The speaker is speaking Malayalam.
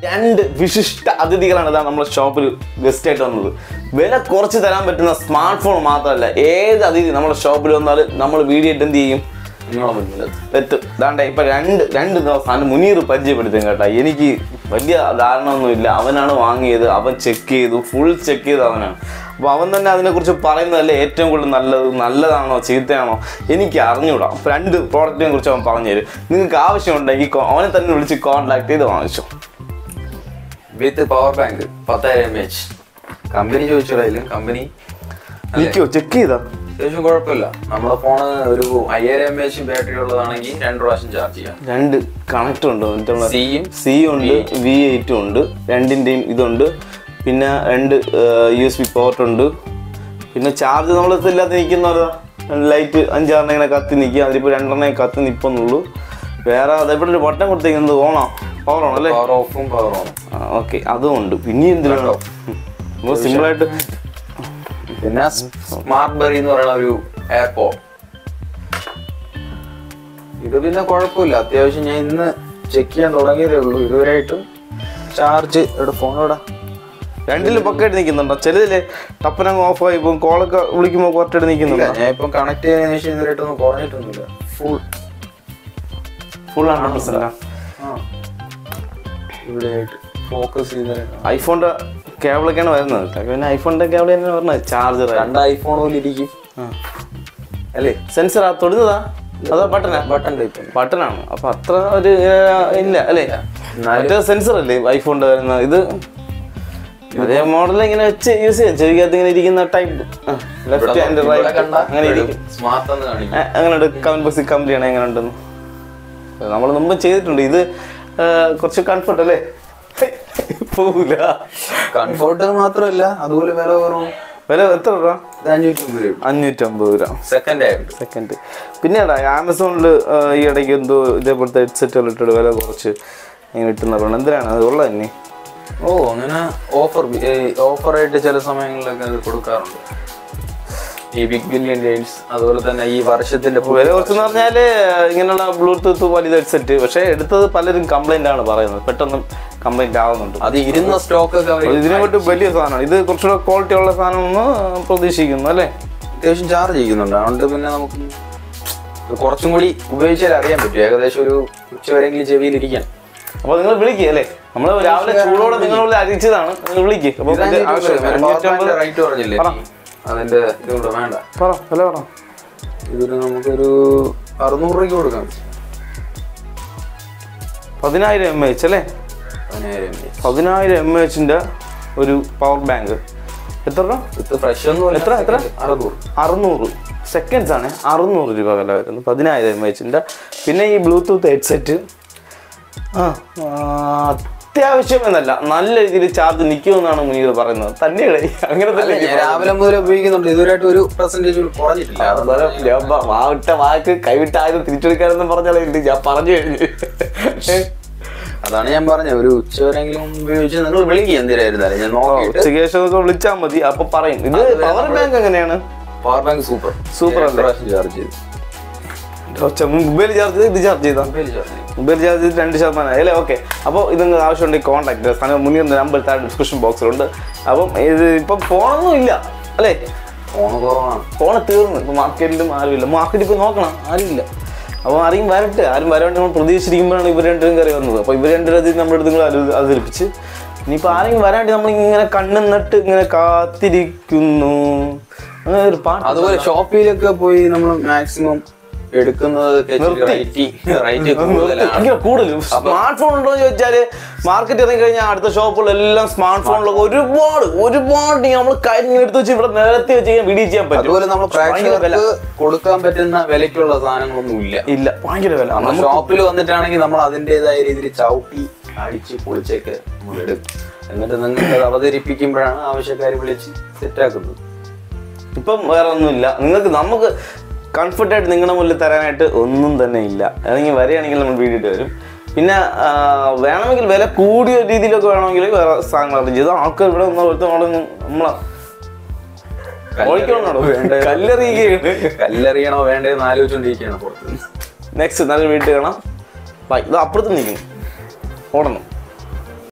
രണ്ട് വിശിഷ്ട അതിഥികളാണ് ഇതാ നമ്മുടെ ഷോപ്പിൽ ഗസ്റ്റ് ആയിട്ട് വന്നത് വില കുറച്ച് തരാൻ പറ്റുന്ന സ്മാർട്ട് ഫോൺ മാത്രമല്ല ഏത് അതിഥി നമ്മുടെ ഷോപ്പിൽ വന്നാലും നമ്മൾ വീഡിയോ ഇട്ട് എന്ത് ചെയ്യും നിങ്ങളെ മുന്നിൽ എത്തും ദാണ്ട ഇപ്പൊ രണ്ട് രണ്ട് ദിവസമാണ് മുനീർ പരിചയപ്പെടുത്തും കേട്ടോ എനിക്ക് വലിയ ധാരണ ഒന്നുമില്ല അവനാണ് വാങ്ങിയത് അവൻ ചെക്ക് ചെയ്തു ഫുൾ ചെക്ക് ചെയ്ത് അവനാണ് അപ്പൊ അവൻ തന്നെ അതിനെക്കുറിച്ച് പറയുന്നതല്ലേ ഏറ്റവും കൂടുതൽ നല്ലത് നല്ലതാണോ ചീത്തയാണോ എനിക്ക് അറിഞ്ഞൂടാ അപ്പൊ രണ്ട് പ്രോഡക്റ്റിനെ കുറിച്ച് അവൻ പറഞ്ഞു തരും നിങ്ങൾക്ക് ആവശ്യമുണ്ടെങ്കിൽ കൊ- അവനെ തന്നെ വിളിച്ച് കോൺടാക്ട് ചെയ്ത് വാങ്ങിച്ചു വിത്ത് പവർ ബാങ്ക് പത്തായിരം എം എച്ച് കമ്പനി ചോദിച്ചതായാലും കമ്പനി എനിക്കോ ചെക്ക് ചെയ്താ അത്യാവശ്യം കുഴപ്പമില്ല നമ്മുടെ ഫോണ് ഒരു അയ്യായിരം എം എച്ച് ബാറ്ററി ഉള്ളതാണെങ്കിൽ രണ്ട് പ്രാവശ്യം ചാർജ് ചെയ്യാം രണ്ട് കണക്ട് ഉണ്ട് സിയും സി ഉണ്ട് വി എയ്റ്റും ഉണ്ട് രണ്ടിൻ്റെയും ഇതുണ്ട് പിന്നെ രണ്ട് യു എസ് ബി പോർട്ട് ഉണ്ട് പിന്നെ ചാർജ് നമ്മൾ ഇല്ലാതെ നിൽക്കുന്നതാ ലൈറ്റ് അഞ്ചാറെണ്ണം ഇങ്ങനെ കത്തി നിൽക്കുക അതിലിപ്പോൾ രണ്ടെണ്ണം കത്തി നിൽപ്പൊന്നുള്ളൂ വേറെ അതേപോലെ ഒരു ബട്ടൺ കൊടുത്തേക്കുന്നത് ഓണോ പവർ ഓൺ അല്ലേ പവർ ഓഫും പവർ ഓണും ഓക്കെ അതും ഉണ്ട് പിന്നെ എന്തിനാണോ സിമ്പിളായിട്ട് പിന്നെ സ്മാർട്ട് ബെറി എന്ന് പറയുന്ന ഒരു എയർപോ ഇത് പിന്നെ കുഴപ്പമില്ല അത്യാവശ്യം ഞാൻ ഇന്ന് ചെക്ക് ചെയ്യാൻ തുടങ്ങിയതേ ഉള്ളൂ ഇതുവരെയായിട്ടും ചാർജ് ഇവിടെ ഫോൺ ഇവിടെ രണ്ടിലും പക്കായിട്ട് നിൽക്കുന്നുണ്ടോ ചിലതില് ടപ്പനങ്ങ് ഓഫ് ആയി പോകും കോളൊക്കെ വിളിക്കുമ്പോൾ കുറച്ചായിട്ട് ഇല്ല നിൽക്കുന്നുണ്ടോ ഞാൻ ഇപ്പം കണക്ട് ചെയ്തതിനു ശേഷം ഇതുവരെയായിട്ടൊന്നും കുറഞ്ഞിട്ടൊന്നുമില്ല ഫുൾ ഫുൾ ഹൺഡ്രഡ് പെർസെന്റ് ഇവിടെയായിട്ട് ഫോക്കസ് ചെയ്ത ഐഫോണിന്റെ കേബിളൊക്കെയാണ് വരുന്നത് പിന്നെ ഐഫോണിന്റെ കേബിൾ തന്നെ പറഞ്ഞത് ചാർജർ രണ്ട് ഐഫോൺ പോലെ ഇരിക്കും അല്ലേ സെൻസർ ആ തൊടുന്നതാ അതോ ബട്ടനാ ബട്ടൺ ടൈപ്പ് ബട്ടനാണ് അപ്പൊ അത്ര ഒരു ഏർ, ഇല്ല അല്ലേ മറ്റേ സെൻസർ അല്ലേ ഐഫോണിന്റെ വരുന്നത് ഇത് അതേ മോഡൽ ഇങ്ങനെ വെച്ച് യൂസ് ചെയ്യാം ചെവിക്കകത്ത് ഇങ്ങനെ ഇരിക്കുന്ന ടൈപ്പ് ലെഫ്റ്റ് ആൻഡ് റൈറ്റ് അങ്ങനെ ഇരിക്കും സ്മാർട്ട് എന്ന് കാണിക്കും ഏ, എങ്ങനെയുണ്ട് കമന്റ് ബോക്സിൽ കമന്റ് ചെയ്യണേ എങ്ങനെ ഉണ്ടെന്ന് നമ്മൾ മുമ്പ് ചെയ്തിട്ടുണ്ട് ഇത് ഏ, കുറച്ച് കംഫർട്ട് അല്ലേ പോകൂല കംഫോർട്ട് മാത്രമല്ല അതുപോലെ വില കുറവും വില എത്ര രൂപ ഇത് അഞ്ഞൂറ്റി അമ്പത് രൂപ അഞ്ഞൂറ്റമ്പത് രൂപ സെക്കൻഡ് ആയിട്ട് സെക്കൻഡ് പിന്നെടാ ആമസോണിൽ ഈ ഇടയ്ക്ക് എന്തോ ഇതേപോലത്തെ ഹെഡ്സെറ്റുകൾ ഇട്ടിട്ട് വില കുറച്ച് ഇങ്ങനെ ഇട്ടെന്ന് പറയുന്നത് എന്തിനാണ് അത് ഉള്ളത് തന്നെ ഓ അങ്ങനെ ഓഫർ ഓഫറായിട്ട് ചില സമയങ്ങളിലൊക്കെ അത് കൊടുക്കാറുണ്ട് ഈ ബിഗ് ബില്യൺ ഡേയ്സ് അതുപോലെ തന്നെ ഈ വർഷത്തിന്റെ വില കുറച്ചെന്ന് പറഞ്ഞാല് ഇങ്ങനെയുള്ള ബ്ലൂടൂത്ത് വലിയ ഹെഡ്സെറ്റ് പക്ഷേ എടുത്തത് പലരും കംപ്ലൈന്റ് ആണ് പറയുന്നത് പെട്ടെന്ന് കംപ്ലൈന്റ് ആവുന്നുണ്ട് അത് ഇരുന്ന സ്റ്റോക്ക് ഒക്കെ അവർ ഇതിനെ കൊണ്ട് വലിയ സാധനമാണ് ഇത് കുറച്ചുകൂടെ ക്വാളിറ്റി ഉള്ള സാധനമെന്ന് പ്രതീക്ഷിക്കുന്നു അല്ലേ അത്യാവശ്യം ചാർജ് ചെയ്യുന്നുണ്ട് അതുകൊണ്ട് പിന്നെ നമുക്ക് ഇത് കുറച്ചും കൂടി ഉപയോഗിച്ചാൽ അറിയാൻ പറ്റും ഏകദേശം ഒരു ഉച്ചവരെങ്കിലും ചെവിയിൽ ഇരിക്കാൻ അപ്പൊ നിങ്ങൾ വിളിക്കുക അല്ലേ നമ്മൾ രാവിലെ ചൂടോടെ നിങ്ങളോട് അറിയിച്ചതാണ് നിങ്ങൾ വിളിക്കുക അപ്പൊ ഇത് ആവശ്യം അഞ്ഞൂറ്റമ്പത് റൈറ്റ് പറഞ്ഞില്ലേ പറ. അതിന്റെ ഇതുകൂടെ വേണ്ട പറ വില പറ ഇതൊരു നമുക്കൊരു അറുന്നൂറ് രൂപയ്ക്ക് കൊടുക്കാം പതിനായിരം എം എച്ച് അല്ലേ പതിനായിരം പതിനായിരം എം എച്ചിന്റെ ഒരു പവർ ബാങ്ക് എത്ര രൂപ ഇത് ഫ്രഷ് ഒന്നും എത്ര, എത്ര? അറുന്നൂറ് അറുന്നൂറ് സെക്കൻഡ്സ് ആണ് അറുന്നൂറ് രൂപ വില വരുന്നത് പതിനായിരം എം എച്ചിന്റെ പിന്നെ ഈ ബ്ലൂടൂത്ത് ഹെഡ്സെറ്റ് ആ ആ, അത്യാവശ്യം എന്നല്ല നല്ല രീതിയിൽ ചാർജ് നിൽക്കുമെന്നാണ് മുനീർ പറയുന്നത് തന്നെ അങ്ങനെ തന്നെ ഞാൻ രാവിലെ മുതൽ ഉപയോഗിക്കുന്നുണ്ട് ഇതുവരെയായിട്ട് ഒരു പെർസെന്റേജ് കുറഞ്ഞിട്ടില്ല അന്നേരം ഞാൻ പ- വാവിട്ട വാക്ക് കൈവിട്ട ആരും തിരിച്ചെടുക്കാനെന്നും പറഞ്ഞാലും ഞാൻ പറഞ്ഞു കഴിഞ്ഞു അതാണ് ഞാൻ പറഞ്ഞത് ഒരു ഉച്ചവരെങ്കിലും ഉപയോഗിച്ച് നിങ്ങൾ വിളിക്കുക എന്തിനായിരുന്നാലും ഞാൻ നോക്കിയിട്ട് ഉച്ചയ്ക്ക് ശേഷം ഒക്കെ വിളിച്ചാൽ മതി അപ്പൊ പറയും ഇത് പവർ ബാങ്ക് എങ്ങനെയാണ് പവർ ബാങ്ക് സൂപ്പർ Super അല്ലേ? ചാർജ് ചെയ്തു മൊബൈൽ ചാർജ് ചെയ്ത് ഇത് ചാർജ് ചെയ്താൽ മൊബൈൽ ചാർജ് ചെയ്തു മൊബൈൽ ചാർജ് ചെയ്ത് രണ്ട് ശതമാനം അല്ലേ ഓക്കെ അപ്പോൾ ഇത് നിങ്ങൾക്ക് ആവശ്യമുണ്ടെങ്കിൽ കോൺടാക്ട് സ്ഥാനം മുന്നിൽ നമ്പർ താഴെ ഡിസ്ക്രിപ്ഷൻ ബോക്സിലുണ്ട് അപ്പം ഇത് ഇപ്പം ഫോണൊന്നും ഇല്ല അല്ലേ ഫോൺ കുറവാണ് ഫോണ് തീർന്നു ഇപ്പം മാർക്കറ്റിലും ആരുമില്ല മാർക്കറ്റിൽ ഇപ്പോൾ നോക്കണം ആരുമില്ല അപ്പോൾ ആരെയും വരട്ടെ ആരും വരാണ്ട് നമ്മൾ പ്രതീക്ഷിച്ചിരിക്കുമ്പോഴാണ് ഇവർ രണ്ടുപേരും കയറി വന്നത് അപ്പോൾ ഇവർ രണ്ടുപേരും നമ്മുടെ അടുത്ത് നിങ്ങൾ അവ- അവതരിപ്പിച്ച് ഇനിയിപ്പോൾ ആരെങ്കിലും വരാണ്ട് നമ്മൾ ഇങ്ങനെ കണ്ണും നട്ട് ഇങ്ങനെ കാത്തിരിക്കുന്നു അങ്ങനെ ഒരു പാട്ട് അതുപോലെ ഷോപ്പിലൊക്കെ പോയി നമ്മൾ മാക്സിമം എടുക്കുന്നത് റൈറ്റ് റൈറ്റ് കൂടുതലാണ് ഭയങ്കര കൂടുതൽ സ്മാർട്ട് ഫോൺ ഉണ്ടോ എന്ന് ചോദിച്ചാല് മാർക്കറ്റ് ഇറങ്ങി കഴിഞ്ഞാൽ അടുത്ത ഷോപ്പുകളെല്ലാം സ്മാർട്ട് ഫോണിലൊക്കെ ഒരുപാട് ഒരുപാട് നമ്മൾ കാര്യം എടുത്ത് വെച്ച് ഇവിടെ നേരത്തെ വെച്ച് കഴിഞ്ഞാൽ വീഡിയോ ചെയ്യാൻ പറ്റും അതുപോലെ നമ്മൾ ഭയങ്കര വില. പ്രേക്ഷകർക്ക് കൊടുക്കാൻ പറ്റുന്ന വിലയ്ക്കുള്ള സാധനങ്ങളൊന്നും ഇല്ല ഇല്ല ഭയങ്കര വില നമ്മൾ ഷോപ്പിൽ വന്നിട്ടാണെങ്കിൽ നമ്മൾ അതിൻ്റെതായ രീതിയിൽ ചവിട്ടി അടിച്ച് പൊളിച്ചൊക്കെ നമ്മൾ എടുക്കും എന്നിട്ട് നിങ്ങൾക്ക് അത് അവതരിപ്പിക്കുമ്പോഴാണ് ആവശ്യക്കാർ വിളിച്ച് സെറ്റാക്കുന്നത് ഇപ്പം വേറെ ഒന്നുമില്ല നിങ്ങൾക്ക് നമുക്ക് കംഫർട്ടായിട്ട് നിങ്ങളുടെ മുന്നിൽ തരാനായിട്ട് ഒന്നും തന്നെ ഇല്ല അല്ലെങ്കിൽ വരികയാണെങ്കിൽ നമ്മൾ വീഡിയോ ഇട്ട് വരും പിന്നെ ആ, വേണമെങ്കിൽ വില കൂടിയ രീതിയിലൊക്കെ വേണമെങ്കിൽ വേറെ സാധനങ്ങൾ അറേഞ്ച് ചെയ്തു ആൾക്കാർ ഇവിടെ വന്ന ഒരുത്ത നമ്മളെ ഓടിക്കണോ കല്ലെറിയുകയാണ് കല്ലെറിയണോ വേണ്ടതെന്ന് ആലോചിച്ചുകൊണ്ടിരിക്കുകയാണ് പുറത്ത് നെക്സ്റ്റ് നല്ല വീട്ടിൽ കാണാം ബൈ ഇത് അപ്പുറത്ത് നിൽക്കുന്നു ഓടണം